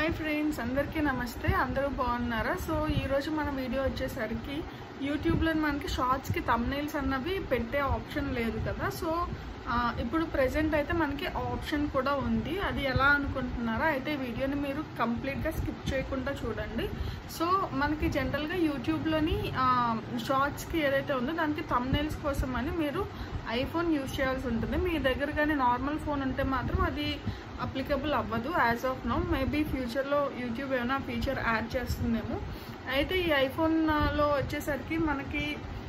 hi friends అందరికీ నమస్తే అందరూ బాగున్నారా సో ఈరోజు మన వీడియో వచ్చేసరికి యూట్యూబ్లో మనకి షార్ట్స్కి తమ్నైల్స్ అన్నవి పెట్టే ఆప్షన్ లేదు కదా సో ఆ, ఇప్పుడు ప్రెసెంట్ అయితే మనకి ఆప్షన్ కూడా ఉంది అది ఎలా అనుకుంటున్నారా అయితే ఈ వీడియోని మీరు కంప్లీట్గా స్కిప్ చేయకుండా చూడండి సో మనకి జనరల్గా యూట్యూబ్లోని షార్ట్స్కి ఏదైతే ఉందో దానికి తమ్నైల్స్ కోసం అని మీరు ఐఫోన్ యూజ్ చేయాల్సి ఉంటుంది మీ దగ్గర కానీ నార్మల్ ఫోన్ ఉంటే మాత్రం అది అప్లికబుల్ అవ్వదు యాజ్ ఆఫ్ నో మేబీ ఫ్యూచర్లో యూట్యూబ్ ఏమైనా ఫీచర్ యాడ్ చేస్తుందేమో అయితే ఈ ఐఫోన్లో వచ్చేసరికి మనకి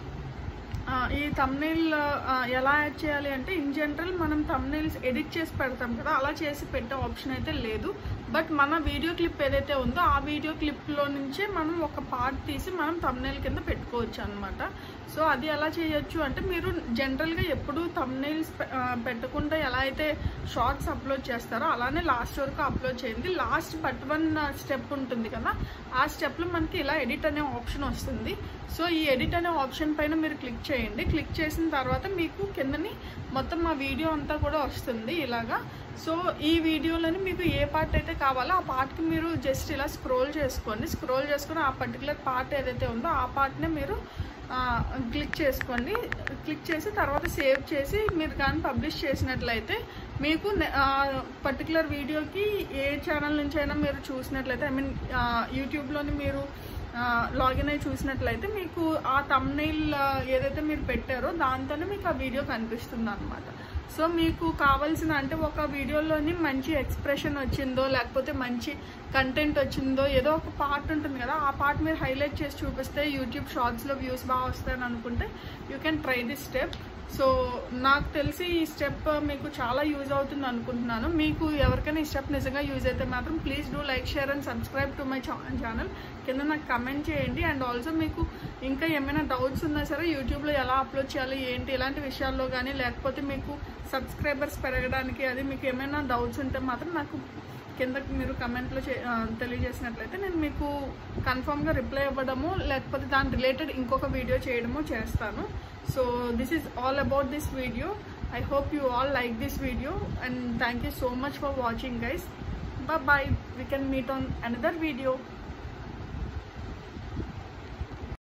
ఆ, ఈ తమ్నైల్ ఎలా యాడ్ చేయాలి అంటే ఇన్ జనరల్ మనం తమ్నైల్స్ ఎడిట్ చేసి పెడతాం కదా అలా చేసి పెట్టే ఆప్షన్ అయితే లేదు బట్ మన వీడియో క్లిప్ ఏదైతే ఉందో ఆ వీడియో క్లిప్లో నుంచే మనం ఒక పార్ట్ తీసి మనం తమ్నైల్ కింద పెట్టుకోవచ్చు అనమాట సో అది ఎలా చేయొచ్చు అంటే మీరు జనరల్గా ఎప్పుడు తమ్నైల్స్ పెట్టకుండా ఎలా అయితే షార్ట్స్ అప్లోడ్ చేస్తారో అలానే లాస్ట్ వరకు అప్లోడ్ చేయండి లాస్ట్ బట్ వన్ స్టెప్ ఉంటుంది కదా ఆ స్టెప్లో మనకి ఇలా ఎడిట్ అనే ఆప్షన్ వస్తుంది సో ఈ ఎడిట్ అనే ఆప్షన్ పైన మీరు క్లిక్ చేయండి క్లిక్ చేసిన తర్వాత మీకు కిందని మొత్తం ఆ వీడియో అంతా కూడా వస్తుంది ఇలాగా సో ఈ వీడియోలోని మీకు ఏ పార్ట్ అయితే కావాలో ఆ పార్ట్కి మీరు జస్ట్ ఇలా స్క్రోల్ చేసుకోండి స్క్రోల్ చేసుకుని ఆ పర్టికులర్ పార్ట్ ఏదైతే ఉందో ఆ పార్ట్నే మీరు క్లిక్ చేసుకోండి క్లిక్ చేసి తర్వాత సేవ్ చేసి మీరు కానీ పబ్లిష్ చేసినట్లయితే మీకు పర్టికులర్ వీడియోకి ఏ ఛానల్ నుంచి అయినా మీరు చూసినట్లయితే ఐ మీన్ యూట్యూబ్లోని మీరు లాగిన్ అయి చూసినట్లయితే మీకు ఆ తమ్నైల్ ఏదైతే మీరు పెట్టారో దాంతోనే మీకు ఆ వీడియో కనిపిస్తుంది అనమాట సో మీకు కావాల్సిన అంటే ఒక వీడియోలోని మంచి ఎక్స్ప్రెషన్ వచ్చిందో లేకపోతే మంచి కంటెంట్ వచ్చిందో ఏదో ఒక పార్ట్ ఉంటుంది కదా ఆ పార్ట్ మీరు హైలైట్ చేసి చూపిస్తే యూట్యూబ్ షార్ట్స్లో వ్యూస్ బాగా వస్తాయని అనుకుంటే you can try this step so నాకు తెలిసి ఈ స్టెప్ మీకు చాలా యూజ్ అవుతుంది అనుకుంటున్నాను మీకు ఎవరికైనా ఈ స్టెప్ నిజంగా యూజ్ అయితే మాత్రం please do like share and subscribe to my channel కింద నాకు కమెంట్ చేయండి అండ్ ఆల్సో మీకు ఇంకా ఏమైనా డౌట్స్ ఉన్నా సరే యూట్యూబ్లో ఎలా అప్లోడ్ చేయాలి ఏంటి ఇలాంటి విషయాల్లో కానీ లేకపోతే మీకు సబ్స్క్రైబర్స్ పెరగడానికి అది మీకు ఏమైనా డౌట్స్ ఉంటే మాత్రం నాకు కిందకి మీరు కమెంట్లో తెలియజేసినట్లయితే నేను మీకు కన్ఫామ్గా రిప్లై ఇవ్వడము లేకపోతే దాని రిలేటెడ్ ఇంకొక వీడియో చేయడము చేస్తాను so this is all about this video I hope you all like this video and thank you so much for watching guys bye we can meet on another video